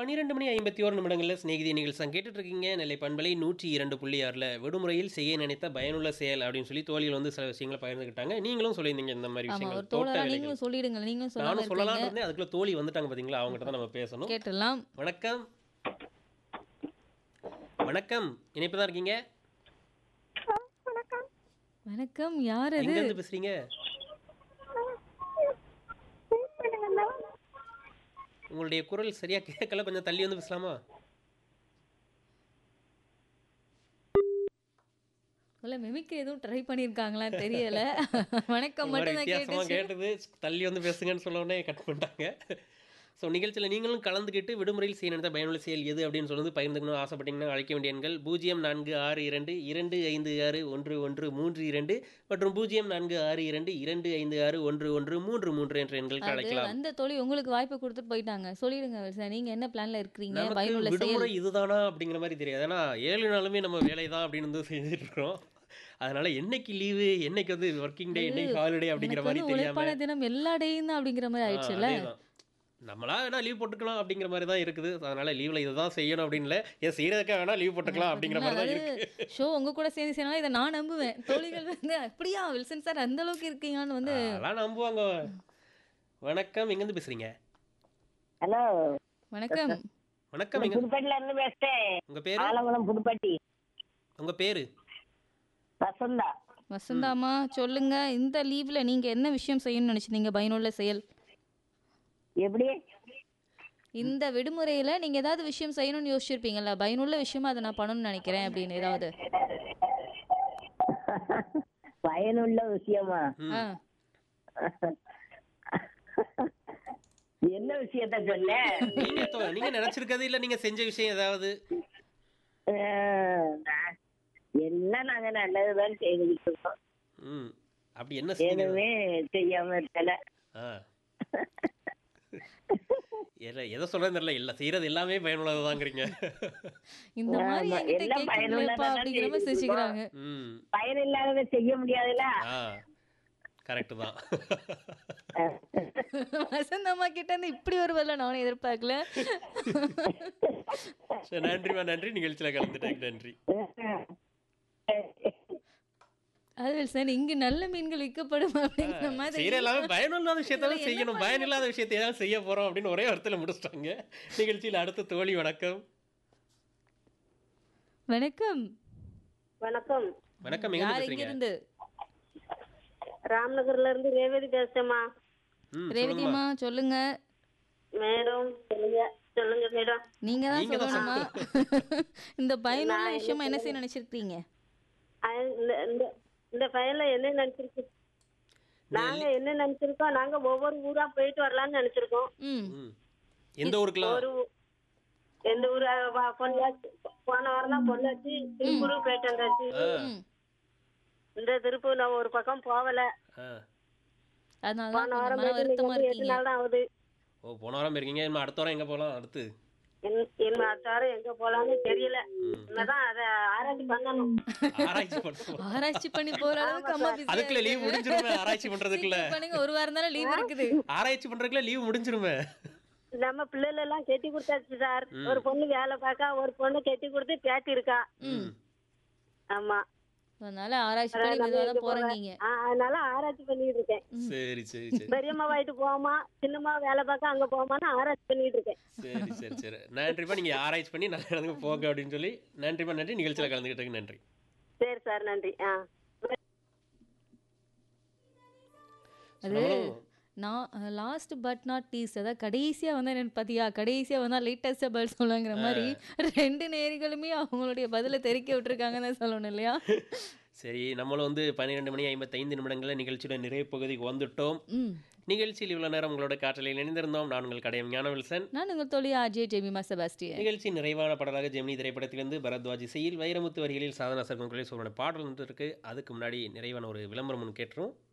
பன்னிரெண்டு மணி ஐம்பத்தி ஓரு நிமிடங்களில் சிநேகிதி நிகழ்ச்சி கேட்டுட்டு இருக்கீங்க நெல்லை பண்பலை நூற்றி இரண்டு புள்ளி ஆறில் விடுமுறையில் செய்ய நினைத்த பயனுள்ள செயல் அப்படின்னு சொல்லி தோழிகள் வந்து சில விஷயங்களை பகிர்ந்துக்கிட்டாங்க நீங்களும் சொல்லியிருந்தீங்க இந்த மாதிரி ஆமா ஒரு விஷயங்கள் தோழரா தோட்ட நீங்களும் வேலைகள் சொல்லிடுங்க நீங்களும் சொல்லாம நானும் சொல்லலாம் இருக்கீங்க இருந்தேன் அதுக்குள்ள தோழி வந்துட்டாங்க பாத்தீங்களா அவங்ககிட்ட தான் நம்ம பேசணும் கேட்டுடலாம் வணக்கம் வணக்கம் இணைப்பு தான் இருக்கீங்க வணக்கம் யார் அது எங்க இருந்து பேசுறீங்க உங்களுடைய குரல் சரியா கேட்கல கொஞ்சம் தள்ளி வந்து பேசலாமா இல்ல மிமிக்ரி எதுவும் ட்ரை பண்ணிருக்காங்களா தெரியல வணக்கம் ஒரு மாதிரி மட்டும் தான் வித்தியாசமா கேட்டுச்சு கேட்டது தள்ளி வந்து பேசுங்கன்னு சொன்ன உடனே கட் பண்ணிட்டாங்க ஸோ நிகழ்ச்சியில் நீங்களும் கலந்துக்கிட்டு விடுமுறையில் செய்ய நினைத்த பயனுள்ள செயல் எது அப்படின்னு சொல்லுறது பகிர்ந்துக்கணும் ஆசைப்பட்டீங்கன்னா அழைக்க வேண்டிய எண்கள் பூஜ்ஜியம் நான்கு ஆறு இரண்டு இரண்டு ஐந்து ஆறு ஒன்று ஒன்று மூன்று இரண்டு மற்றும் பூஜ்ஜியம் நான்கு ஆறு இரண்டு இரண்டு ஐந்து ஆறு ஒன்று ஒன்று மூன்று மூன்று என்ற எண்களுக்கு அது அழைக்கலாம் அந்த தோழி உங்களுக்கு வாய்ப்பு கொடுத்துட்டு போயிட்டாங்க சொல்லிடுங்க சார் நீங்க என்ன பிளான்ல இருக்கிறீங்க நமக்கு பயனுள்ள விடுமுறை செயல் இதுதானா அப்படிங்கிற மாதிரி தெரியாது ஏன்னா ஏழு நாளுமே நம்ம வேலை தான் அப்படின்னு வந்து செஞ்சுட்டு இருக்கோம் அதனால என்னைக்கு லீவு என்னைக்கு வந்து ஒர்க்கிங் டே என்னைக்கு ஹாலிடே அப்படிங்கிற எனக்கு மாதிரி வந்து தெரியாம உழைப்பான தினம் எல்லா டேயும் தான் அப்படிங்கிற மாதிரி ஆ, ஆயிடுச்சுல்ல அதேதான். நம்மளா வேணா லீவ் போட்டுக்கலாம் அப்படிங்கிற மாதிரி தான் இருக்குது அதனால லீவ்ல இதுதான் செய்யணும் அப்படின்னு இல்லை ஏன் செய்யறதுக்கே வேணா லீவ் போட்டுக்கலாம் அப்படிங்கிற மாதிரி தான் இருக்கு ஷோ உங்க கூட சேர்ந்து செய்யணும் இதை நான் நம்புவேன் தோழிகள் வந்து அப்படியா வில்சன் சார் அந்த அளவுக்கு இருக்கீங்கன்னு வந்து அதெல்லாம் நம்புவாங்க வணக்கம் எங்கேருந்து பேசுறீங்க ஹலோ வணக்கம் வணக்கம் எங்க புதுப்பட்டில இருந்து பேசுறேன் உங்க பேரு ஆலங்குளம் புதுப்பட்டி உங்க பேரு வசந்தா வசந்தாமா சொல்லுங்க இந்த லீவ்ல நீங்க என்ன விஷயம் செய்யணும்னு நினைச்சீங்க பயனுள்ள செயல் எப்படி இந்த விடுமுறையில நீங்க ஏதாவது விஷயம் செய்யணும்னு யோசிச்சிருப்பீங்கல்ல பயனுள்ள விஷயமா அதை நான் பண்ணணும்னு நினைக்கிறேன் அப்படின்னு ஏதாவது பயனுள்ள விஷயமா ம். ஆ. என்ன விஷயத்த சொல்ல நீங்க தொ- நீங்க நினைச்சிருக்கிறது இல்ல நீங்க செஞ்ச விஷயம் ஏதாவது அஹ், நான் எல்லாம் நாங்க நல்லதுதான் செய்துக்கிட்டு இருக்கோம் ம் அப்படி என்ன செய்யுங்க எதுவுமே செய்யாம இருக்கல ஆ எதை எதை சொல்றது தெரியல இல்ல செய்யறது எல்லாமே பயனுள்ளதுதாங்கிறீங்க இந்த மாதிரி ஆமா, என்கிட்ட எல்லாம் கேட்கலப்பா பயனுள்ளதா தான் அப்படிங்கிற மாதிரி செய்துட்டு சிரிச்சுக்கிறாங்க ம் பயன் இல்லாததை செய்ய முடியாதுல்ல ஆ கரெக்ட் தான் வசந்தம்மா கிட்ட இருந்து இப்படி ஒரு வரல நானும் எதிர்பார்க்கல சரி நன்றிமா நன்றி நிகழ்ச்சியில கலந்துட்டேன் நன்றி அது சார் இங்கு நல்ல மீன்கள் விற்கப்படும் அப்படிங்கிற மாதிரி செய்யற எல்லாமே பயனுள்ளாத விஷயத்தான் இதுல செய்யணும் என்ன பயன் இல்லாத விஷயத்தை தான் செய்ய போறோம் அப்படின்னு ஒரே வார்த்தையில முடிச்சிட்டாங்க நிகழ்ச்சியில் அடுத்த தோழி வணக்கம் வணக்கம் வணக்கம் வணக்கம் எங்க யார் பேசுறீங்க இங்க இருந்து ராம்நகர்ல இருந்து ரேவதி பேசுறேம்மா ம் சொல்லுங்கம்மா ரேவதிமா சொல்லுங்க மேடம் சொல்லுங்க சொல்லுங்க மேடம் நீங்க தான் நீங்க தான் சொல்லணுமா இந்த பயனுள்ள விஷயமா என்ன செய்ய நினைச்சிருக்கீங்க அஹ் இந்த இந்த- இந்த பையன்ல என்ன நினைச்சிருக்கு நாங்க என்ன நினைச்சிருக்கோம் நாங்க ஒவ்வொரு ஊரா போயிட்டு வரலாம்னு நினைச்சிருக்கோம் ம் ம். எந்த ஊருக்குலாம் ஒரு ஊ- எந்த ஊர் பொள்ளாச்சி போன வாரம் தான் பொள்ளாச்சி திருப்பூர் போயிட்டு வந்தாச்சு ஆ, ம் இந்த திருப்பூர் நான் ஒரு பக்கம் போகல ஆ. அதனால போன தான் வாரம் கொஞ்சம் மன போயிட்டு வருத்தமா இன்னைக்கு எட்டு இருக்கீங்க நாள் தான் ஆகுது ஓ போன வாரம் இருக்கீங்க இன்னும் அடுத்த வாரம் எங்க போலாம் அடுத்து என்- என் அடுத்தாரம் எங்க போலாம்னு தெரியல இன்னதான் அதை ஆராய்ச்சி பண்ணணும் ஆராய்ச்சி பண்ணுவோம் ஆராய்ச்சி பண்ணி போற அளவுக்கு அம்மா busy ஆ அதுக்குள்ள லீவ் இருக்காங்க. முடிஞ்சிருமே ஆராய்ச்சி பண்றதுக்குள்ள சீக்கிரம் பண்ணுங்க ஒரு வாரம் தானே லீவ் இருக்குது ஆராய்ச்சி பண்றதுக்குள்ள லீவ் முடிஞ்சிருமே நம்ம பிள்ளைகள் எல்லாம் கெட்டி கொடுத்தாச்சு சார் ஒரு பொண்ணு வேலை பார்க்க ஒரு பொண்ணு கெட்டி கொடுத்து பேத்தி இருக்கா ம். ஆமா அதனால ஆராய்ச்சி பண்ணி மெதுவாக தான் போறீங்க ஆ, அதனால ஆராய்ச்சி பண்ணிட்டு இருக்கேன் சரி சரி சரி பெரியம்மா வாயிட்டு போமா சின்னம்மா வேலை பார்க்க அங்க போமான்னு ஆராய்ச்சி பண்ணிட்டு இருக்கேன் சரி சரி சரி நன்றிப்பா நீங்க ஆராய்ச்சி பண்ணி நல்ல இடத்துக்கு போங்க அப்படின்னு சொல்லி நன்றிப்பா நன்றி நிகழ்ச்சியில கலந்துக்கிட்டதுக்கு நன்றி சரி சார் நன்றி ஆ அது நான் லாஸ்ட் பட் நாட் டீஸ் அதாவது கடைசியாக வந்து என்னன்னு பார்த்தியா கடைசியாக வந்தால் லேட்டஸ்ட்டாக பதில் சொல்லுங்கிற மாதிரி ரெண்டு நேர்களுமே அவங்களுடைய பதிலை தெரிக்க விட்டுருக்காங்கன்னு தான் சொல்லணும் இல்லையா சரி நம்மளும் வந்து பன்னிரெண்டு மணி ஐம்பத்தைந்து நிமிடங்களில் நிகழ்ச்சியோட நிறைவு பகுதிக்கு வந்துட்டோம் ம் நிகழ்ச்சியில் இவ்வளவு நேரம் உங்களோட காற்றலையில் இணைந்திருந்தோம் நான் உங்கள் கடையம் ஞானவில்சன் நான் உங்கள் தோழி அஜய் ஜெமிமா செபாஸ்டியன் நிகழ்ச்சி நிறைவான பாடலாக ஜெமினி திரைப்படத்திலிருந்து பரத்வாஜ் இசையில் வைரமுத்து வரிகளில் சாதனா சர்க்கம் சொல்லி பாடல் வந்து இருக்கு அதுக்கு முன்னாடி நிறைவான ஒரு விளம்பரம் ஒன்று கேட்டுரும்